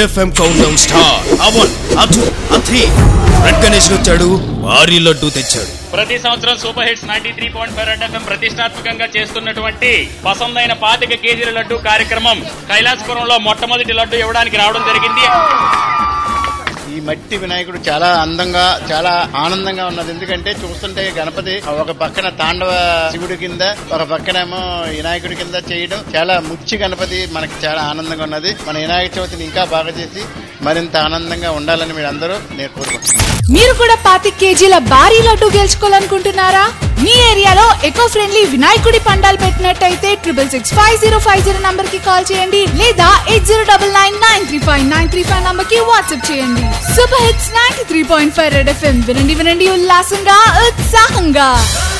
red FM count down start uh one uh two uh three red Ganesh వచ్చాడు భారీ లడ్డు తెచ్చాడు ప్రతి సంవత్సరం super hits ninety three point five red FM ప్రతిష్టాత్మకంగా చేస్తున్నటువంటి పసందైన పాతిక కేజీల లడ్డు కార్యక్రమం కైలాసపురంలో మొట్టమొదటి లడ్డు ఇవ్వడానికి రావడం జరిగింది ఈ మట్టి వినాయకుడు చాలా అందంగా చాలా ఆనందంగా ఉన్నది ఎందుకంటే చూస్తుంటే గణపతి ఒక పక్కన తాండవ శివుడి కింద ఒక పక్కనేమో వినాయకుడి కింద చేయడం చాలా ముచ్చి గణపతి మనకి చాలా ఆనందంగా ఉన్నది మన వినాయక చవితిని ఇంకా బాగా చేసి మరింత ఆనందంగా ఉండాలని మీరు అందరూ నేను కోరుకుంటున్నాను మీరు కూడా పాతి కేజీల భారీ లడ్డు గెలుచుకోవాలనుకుంటున్నారా మీ ఏరియాలో ఎకో ఫ్రెండ్లీ వినాయకుడి పండాలు పెట్టినట్టయితే triple six five zero five zero number కి కాల్ చేయండి లేదా eight zero double nine nine three five nine three five number కి వాట్సాప్ చేయండి super hits ninety three point five red FM వినండి వినండి ఉల్లాసంగా ఉత్సాహంగా